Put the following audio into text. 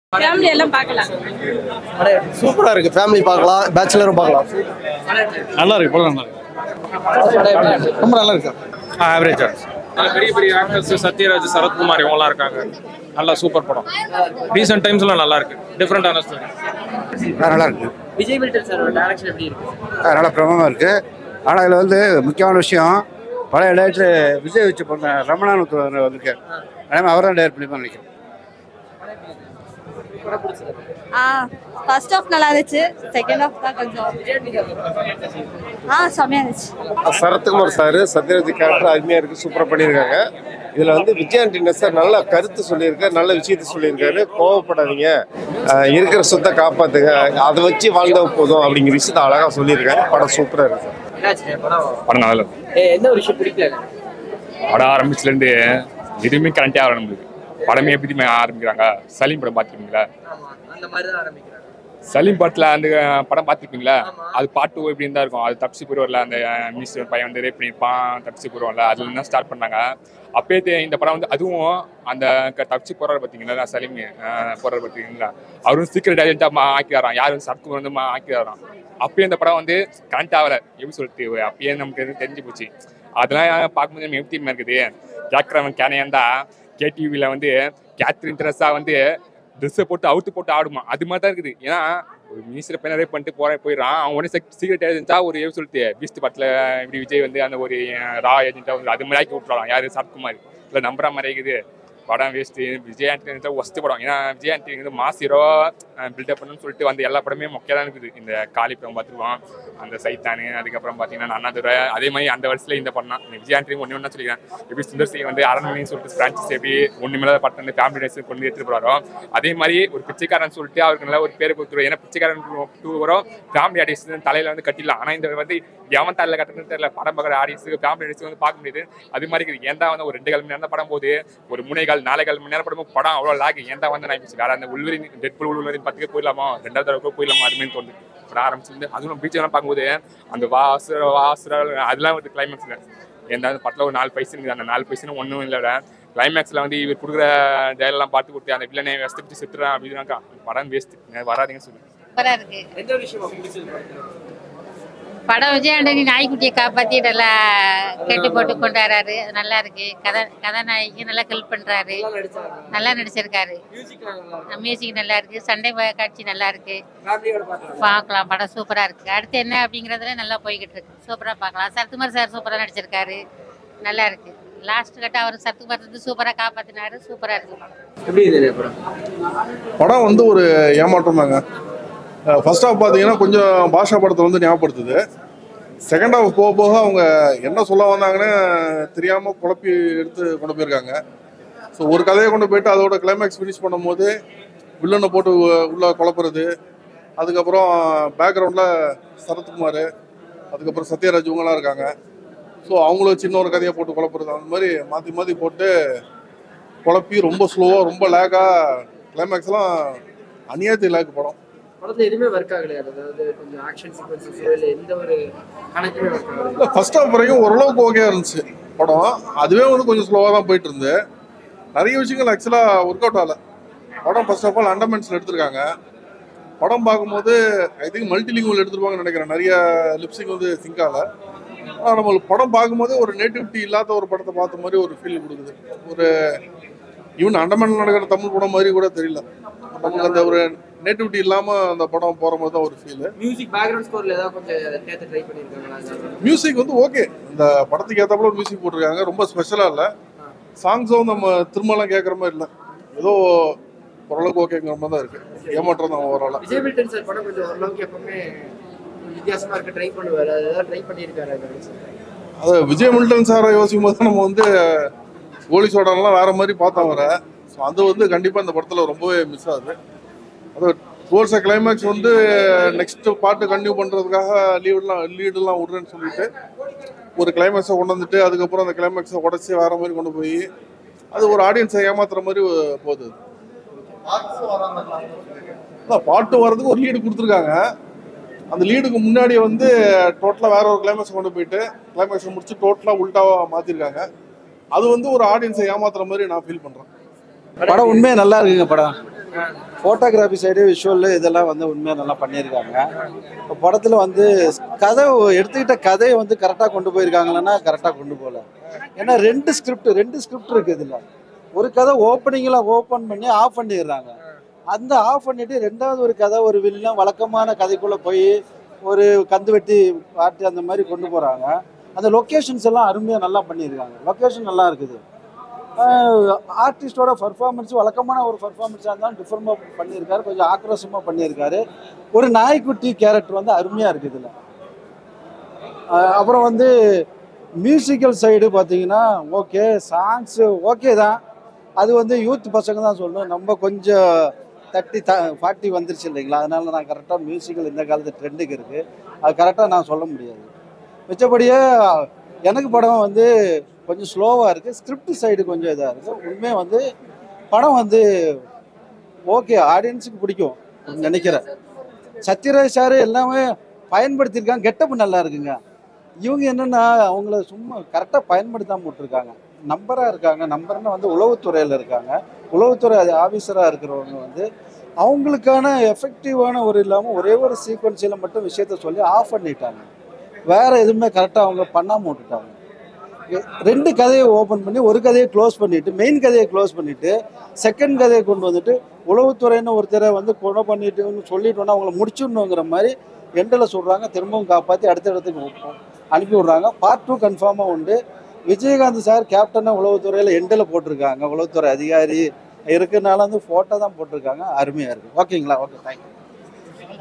Family எல்லாம் பார்க்கலாம் சூப்பரா இருக்கு ஃபேமிலி பார்க்கலாம் பேச்சுலரும் பார்க்கலாம் நல்லா இருக்கு படம் நல்லா இருக்கு ரொம்ப நல்லா இருக்கு ஆவரேஜா பெரிய பெரிய ஆக்டர்ஸ் சத்யராஜ் சரத்குமார் இவங்கலாம் இருக்காங்க நல்லா சூப்பர் படம் ரீசெண்ட் டைம்ஸ்லாம் நல்லா இருக்கு டிஃப்ரெண்டான ஸ்டோரி நல்லா இருக்கு விஜய் மில்டன் சாரோட டைரக்ஷன் எப்படி இருக்கு நல்லா பிரபலமா இருக்கு ஆனால் இதில் வந்து முக்கியமான விஷயம் பழைய டேரக்டர் விஜய் வச்சு பண்ண ரமணான் ஒருத்தர் வந்திருக்காரு அதே மாதிரி அவர் தான் டேரக்ட் பண்ணி நினைக்கிறேன் படம் பிடிச்சிருக்கு ஆ ஃபர்ஸ்ட் ஆஃப் நல்லா இருந்துச்சு செகண்ட் ஆஃப் தான் கொஞ்சம் ஆ செம்மையா இருந்துச்சு சரத்குமார் சார் சத்யராஜ் கேரக்டர் அருமையாக இருக்கு சூப்பராக பண்ணியிருக்காங்க இதில் வந்து விஜயாண்டின சார் நல்ல கருத்து சொல்லியிருக்காரு நல்ல விஷயத்த சொல்லியிருக்காரு கோவப்படாதீங்க அஹ் இருக்கிற சொத்தை காப்பாத்துங்க அதை வச்சு வாழ்ந்தா போதும் அப்படிங்கிற விஷயத்த அழகாக சொல்லியிருக்காரு படம் சூப்பராக இருக்கு என்னாச்சு படம் படம் நல்லா ஏ, எந்த ஒரு விஷயம் பிடிக்கல படம் ஆரம்பிச்சுலேருந்து எதுவுமே கரண்டே ஆக நம்மளுக்கு படமே எப்படி ஆரம்பிக்கிறாங்க சலீம் படம் பார்த்துருக்கீங்களா ஆமா அந்த மாதிரி தான் ஆரம்பிக்கிறாங்க சலீம் படத்தில் அந்த படம் பார்த்துருக்கீங்களா ஆமா. அது பாட்டு எப்படி இருந்தா இருக்கும் அது தப்பிச்சு போயிடுவார்ல அந்த மினிஸ்டர் பையன் வந்து ரேப் பண்ணியிருப்பான் தப்பிச்சு போயிடுவான்ல அதுல இருந்தா ஸ்டார்ட் பண்ணாங்க அப்பயே தெ- இந்த படம் வந்து அதுவும் அந்த க- தப்பிச்சு போறாரு பார்த்தீங்களா சலீம் அஹ், போறாரு பார்த்தீங்களா அவரும் சீக்கிரம் ஏஜென்ட்டாக ஆக்கிறாராம் யார் வந்து சரக்கு வந்து மா- ஆக்கிறாராம் அப்பயே இந்த படம் வந்து கரண்ட் ஆகல எப்படி சொல்லிட்டு அப்பயே நமக்கு எதுவும் தெரிஞ்சு போச்சு அதெல்லாம் பார்க்கும்போது நம்ம எப்படி இருக்குது கேட்குறவன் கேனையாண்டா கேடிவியில் வந்து கேத்ரின் ட்ரெஸ்ஸா வந்து ட்ரெஸ்ஸை போட்டு அவுத்து போட்டு ஆடுமா அது மாதிரி தான் இருக்குது ஏன்னா ஒரு மினிஸ்டர் பையன் ரேப் பண்ணிட்டு போற போயிடறான் அவன் உடனே சீக்கிரட் ஏஜென்ட்டா ஒரு எப்படி சொல்லிட்டு பீஸ்ட் படத்தில் இப்படி விஜய் வந்து அந்த ஒரு அஹ், ரா ஏஜென்ட்டா வந்து அது மாதிரி ஆக்கி விட்டுறான் யாரு சரத்குமார் இல்லை நம்புற மாதிரி இருக்குது படம் வேஸ்ட்டு விஜய் ஆண்டனி ஒஸ்ட் படம் ஏன்னா விஜய் ஆண்டனி வந்து மாஸ் ஹீரோ பில்டப் பண்ணணும்னு சொல்லிட்டு வந்து எல்லா படமே மொக்கையாக தான் இருக்குது இந்த காளி படம் பார்த்துருவோம் அந்த சைத்தானு அதுக்கப்புறம் பார்த்தீங்கன்னா அண்ணாதுரை அதே மாதிரி அந்த வருஷத்துல இந்த படம் தான் விஜய் ஆண்டனி ஒன்று ஒன்றா சொல்லிக்கிறேன் எப்படி சுந்தர் சிங் வந்து அரண்மனைன்னு சொல்லிட்டு பிரான்ச்சஸ் எப்படி ஒன்று மேலே பட்டம் வந்து ஃபேமிலி டேஸ் கொண்டு எடுத்துட்டு போகிறாரோ அதே மாதிரி ஒரு பிச்சைக்காரன் சொல்லிட்டு அவருக்கு நல்ல ஒரு பேர் கொடுத்துருவோம் ஏன்னா பிச்சைக்காரன் டூ வரும் ஃபேமிலி ஆடியன்ஸ் தலையில வந்து கட்டிடலாம் ஆனால் இந்த வந்து எவன் தலையில கட்டணும்னு தெரியல படம் பார்க்குற ஆடியன்ஸுக்கு ஃபேமிலி ஆடியன்ஸ் வந்து பார்க்க முடியுது அது மாதிரி இருக்குது ஏன்டா வந்து ஒரு ரெண்டு கால் மணி நேரம் தான் படம் போகுது ஒரு மூணே கால் நாலே கால் மணி நேரம் படம் படம் அவ்வளோ லாக் ஏன்டா வந்து நான் வேற அந்த உள்வரின் டெட்புல் உள்வரின் பத்துக்கு போயிடலாமா ரெண்டாவது தடவை போயிடலாமா அது மாதிரி தோணுது படம் ஆரம்பிச்சிருந்து அதுவும் பீச் எல்லாம் பார்க்கும்போது அந்த வாசுர வாசுர அதெல்லாம் வந்து கிளைமேக்ஸ்ல எந்த படத்தில் ஒரு நாலு பைசு இருக்குது அந்த நாலு பைசுன்னு ஒன்றும் இல்லை கிளைமேக்ஸில் வந்து இவர் கொடுக்குற டயலாம் பார்த்து கொடுத்து அந்த வில்லனை வசதிச்சு செத்துறான் அப்படின்னாக்கா படம் வேஸ்ட் வராதீங்கன்னு சொல்லு சூப்பரா இருக்கு எந்த ஒரு விஷயம் பிடிச்சிருக்கு படத்துல? படம் விஜயாண்டனி நாய்க்குட்டியை காப்பாத்தி நல்லா கெட்டு போட்டு கொண்டு வராரு அது நல்லா இருக்கு கதை கதாநாயகி நல்லா ஹெல்ப் பண்றாரு நல்லா நடிச்சாங்க நல்லா நடிச்சிருக்காரு மியூசிக் நல்லா இருக்கு மியூசிக் நல்லா இருக்கு சண்டை ப- காட்சி நல்லா இருக்கு ஃபேமிலியோட பார்க்கலாம் பார்க்கலாம் படம் சூப்பரா இருக்கு அடுத்து என்ன அப்படிங்கறதுல நல்லா போய்கிட்டு இருக்கு சூப்பரா பார்க்கலாம் சரத்குமார் சார் சூப்பரா நடிச்சிருக்காரு நல்லா இருக்கு லாஸ்ட் கட்ட அவர் சரத்குமார் வந்து சூப்பரா காப்பாத்தினாரு சூப்பரா இருக்கு படம் எப்படி இது படம் படம் வந்து ஒரு ஏமாற்றம் தாங்க ஃபர்ஸ்ட் ஹாஃப் பார்த்தீங்கன்னா கொஞ்சம் பாஷா படத்தை வந்து ஞாபகப்படுத்துது செகண்ட் ஹாஃப் போக போக அவங்க என்ன சொல்ல வந்தாங்கன்னு தெரியாமல் குழப்பி எடுத்து கொண்டு போயிருக்காங்க ஸோ ஒரு கதையை கொண்டு போயிட்டு அதோட கிளைமேக்ஸ் ஃபினிஷ் பண்ணும்போது வில்லனை போட்டு உ- உள்ள குழப்புறது அதுக்கப்புறம் பேக்ரவுண்டில் சரத்குமார் அதுக்கப்புறம் சத்யராஜ் இவங்கெல்லாம் இருக்காங்க ஸோ அவங்களும் சின்ன ஒரு கதையை போட்டு குழப்புறது அந்த மாதிரி மாற்றி மாற்றி போட்டு குழப்பி ரொம்ப ஸ்லோவாக ரொம்ப லேக்காக கிளைமேக்ஸ்லாம் அநியாயத்து லேக் படம் படத்துல எதுவுமே ஒர்க் ஆகலையா அதாவது கொஞ்சம் ஆக்ஷன் சீக்வன்சஸ் இல்ல எந்த ஒரு கணக்குமே ஒர்க் ஆகல இல்லை ஃபர்ஸ்ட் ஹாஃப் வரைக்கும் ஓரளவுக்கு ஓகே இருந்துச்சு படம் அதுவே வந்து கொஞ்சம் ஸ்லோவாக தான் போயிட்டு இருந்து நிறைய விஷயங்கள் ஆக்சுவலாக ஒர்க் அவுட் ஆகல படம் ஃபர்ஸ்ட் ஆஃப் ஆல் அண்டர்மென்ஸில் எடுத்திருக்காங்க படம் பார்க்கும்போது ஐ திங்க் மல்டிலிங்குவல் எடுத்துருப்பாங்கன்னு நினைக்கிறேன் நிறைய லிப்ஸிங் வந்து சிங்க் ஆகல ஆனால் நம்மளுக்கு படம் பார்க்கும்போது ஒரு நேட்டிவிட்டி இல்லாத ஒரு படத்தை பார்த்த மாதிரி ஒரு ஃபீல் கொடுக்குது ஒரு ஈவன் அண்டமான் நடக்கிற தமிழ் படம் மாதிரி கூட தெரியல நமக்கு அந்த ஒரு நேட்டிவிட்டி இல்லாமல் அந்த படம் போகிற மாதிரி தான் ஒரு ஃபீல் மியூசிக் பேக்ரவுண்ட் ஸ்கோர்ல ஏதாவது கொஞ்சம் தேர்த்து ட்ரை பண்ணிருக்காங்களா மியூசிக் வந்து ஓகே இந்த படத்துக்கு ஏற்றாப்புல மியூசிக் போட்டிருக்காங்க ரொம்ப ஸ்பெஷலாக இல்லை சாங்ஸும் நம்ம திரும்பலாம் கேட்குற மாதிரி இல்லை ஏதோ ஓரளவுக்கு ஓகேங்கிற மாதிரி தான் இருக்குது ஏமாற்றம் தான் ஓவராலாக விஜய் மில்டன் சார் படம் கொஞ்சம் ஓரளவுக்கு எப்பவுமே வித்தியாசமா இருக்க ட்ரை பண்ணுவாரு அது ஏதாவது ட்ரை பண்ணியிருக்காரு அது விஜய் மில்டன் சாரை யோசிக்கும் போது நம்ம வந்து கோலி சோடான்லாம் வேற மாதிரி பார்த்தோம் வர ஸோ அது வந்து கண்டிப்பாக இந்த படத்தில் ரொம்பவே மிஸ் ஆகுது அது கோர்ஸ கிளைமேக்ஸ் வந்து நெக்ஸ்ட் பாட்டு கண்டினியூ பண்ணுறதுக்காக லீவ்லாம் லீடெல்லாம் விடுறேன்னு சொல்லிட்டு ஒரு கிளைமேக்ஸை கொண்டு வந்துட்டு அதுக்கப்புறம் அந்த கிளைமேக்ஸை உடச்சி வேற மாதிரி கொண்டு போய் அது ஒரு ஆடியன்ஸை ஏமாத்துற மாதிரி போகுது அதான் பாட்டு வர்றதுக்கு ஒரு லீடு கொடுத்துருக்காங்க அந்த லீடுக்கு முன்னாடி வந்து டோட்டலாக வேற ஒரு கிளைமேக்ஸ் கொண்டு போயிட்டு கிளைமேக்ஸ் முடிச்சு டோட்டலாக உல்டாவாக மாற்றிருக்காங்க அது வந்து ஒரு ஆடியன்ஸை ஏமாத்துற மாதிரி நான் ஃபீல் பண்ணுறேன் படம் உண்மையாக நல்லா இருக்குங்க படம் ஃபோட்டோகிராஃபி சைடு விஷுவல் இதெல்லாம் வந்து உண்மையாக நல்லா பண்ணியிருக்காங்க இப்போ படத்தில் வந்து கதை எடுத்துக்கிட்ட கதையை வந்து கரெக்டாக கொண்டு போயிருக்காங்களன்னா கரெக்டாக கொண்டு போகல ஏன்னா ரெண்டு ஸ்கிரிப்ட் ரெண்டு ஸ்கிரிப்ட் இருக்குது இதில் ஒரு கதை ஓப்பனிங்கில் ஓப்பன் பண்ணி ஆஃப் பண்ணிடுறாங்க அந்த ஆஃப் பண்ணிட்டு ரெண்டாவது ஒரு கதை ஒரு வில்லன் வழக்கமான கதைக்குள்ளே போய் ஒரு கந்து வெட்டி பாட்டு அந்த மாதிரி கொண்டு போகிறாங்க அந்த லொக்கேஷன்ஸ் எல்லாம் அருமையாக நல்லா பண்ணியிருக்காங்க லொக்கேஷன் நல்லா இருக்குது ஆர்டிஸ்டோட பர்ஃபார்மன்ஸ் வழக்கமான ஒரு பர்ஃபார்மன்ஸாக இருந்தாலும் டிஃப்ரெண்டாக பண்ணியிருக்காரு கொஞ்சம் ஆக்ரோஷமாக பண்ணியிருக்காரு ஒரு நாய்க்குட்டி கேரக்டர் வந்து அருமையாக இருக்குது இதில் அப்புறம் வந்து மியூசிக்கல் சைடு பார்த்தீங்கன்னா ஓகே சாங்ஸு ஓகே தான் அது வந்து யூத் பசங்க தான் சொல்லணும் நம்ம கொஞ்சம் தட்டி த ஃபார்ட்டி வந்துருச்சு இல்லைங்களா அதனால நான் கரெக்டாக மியூசிக்கல் இந்த காலத்து ட்ரெண்டுக்கு இருக்குது அது கரெக்டாக நான் சொல்ல முடியாது மிச்சபடியே எனக்கு படம் வந்து கொஞ்சம் ஸ்லோவாக இருக்குது ஸ்கிரிப்ட் சைடு கொஞ்சம் இதாக இருக்குது உண்மையாக வந்து படம் வந்து ஓகே ஆடியன்ஸுக்கு பிடிக்கும் நினைக்கிறேன் சத்யராஜ் சார் எல்லாமே பயன்படுத்தியிருக்காங்க கெட்டப் நல்லா இருக்குங்க இவங்க என்னென்னா அவங்கள சும்மா கரெக்டாக பயன்படுத்தாம விட்டுருக்காங்க நம்பராக இருக்காங்க நம்பர்னு வந்து உளவுத்துறையில் இருக்காங்க உளவுத்துறை அது ஆஃபீஸராக இருக்கிறவங்க வந்து அவங்களுக்கான எஃபெக்டிவான ஒரு இல்லாமல் ஒரே ஒரு சீக்வன்ஸில் மட்டும் விஷயத்த சொல்லி ஆஃப் பண்ணிட்டாங்க வேற எதுவுமே கரெக்டாக அவங்க பண்ணாமல் விட்டுட்டாங்க ரெண்டு கதையை ஓப்பன் பண்ணி ஒரு கதையை க்ளோஸ் பண்ணிட்டு மெயின் கதையை க்ளோஸ் பண்ணிட்டு செகண்ட் கதையை கொண்டு வந்துட்டு உளவுத்துறைன்னு ஒருத்தரை வந்து கொலை பண்ணிட்டுன்னு சொல்லிட்டோன்னா அவங்கள முடிச்சிடணுங்கிற மாதிரி எண்டில் சொல்கிறாங்க திரும்பவும் காப்பாற்றி அடுத்த இடத்துக்கு அனுப்பி விட்றாங்க பார்ட் டூ கன்ஃபார்மாக உண்டு விஜயகாந்த் சார் கேப்டனாக உளவுத்துறையில் எண்டில் போட்டிருக்காங்க உளவுத்துறை அதிகாரி இருக்கிறனால வந்து ஃபோட்டோ தான் போட்டிருக்காங்க அருமையாக இருக்குது ஓகேங்களா ஓகே தேங்க்யூ